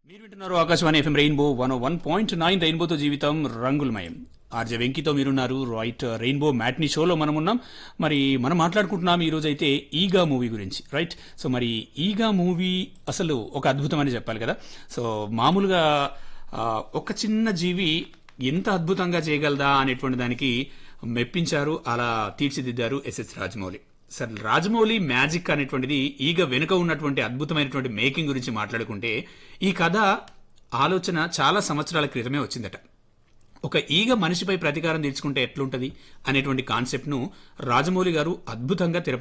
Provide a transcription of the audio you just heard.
మీరు వింటున్నారు Akashvani FM rainbow one one point nine రెయిన్బోతో జీవితం రంగులమయం ఆర్జే వెంకితో మీరున్నారు రైట్ రెయిన్బో మ్యాట్నీ షోలో మనం ఉన్నాం మరి మనం మాట్లాడుకుంటున్నాం ఈ రోజు అయితే ఈగా మూవీ గురించి రైట్ సో మరి ఈగా మూవీ అసలు ఒక అద్భుతం అని చెప్పాలి కదా సో మామూలుగా ఆ, ఒక చిన్న జీవి ఎంత అద్భుతంగా చేయగలదా అనేటువంటి దానికి మెప్పించారు అలా తీర్చిదిద్దారు S S Rajamouli sir Rajamouli magic అనేటువంటిది ఈగ వెనుక ఉన్నటువంటి అద్భుతమైనటువంటి మేకింగ్ గురించి మాట్లాడుకుంటే ఈ కథ ఆలోచన చాలా సంవత్సరాల క్రితమే వచ్చిందట ఒక ఈగ మనిషిపై ప్రతీకారం తీర్చుకుంటే ఎట్లుంటది అనేటువంటి కాన్సెప్ట్ ను రాజమౌళి గారు అద్భుతంగా తెర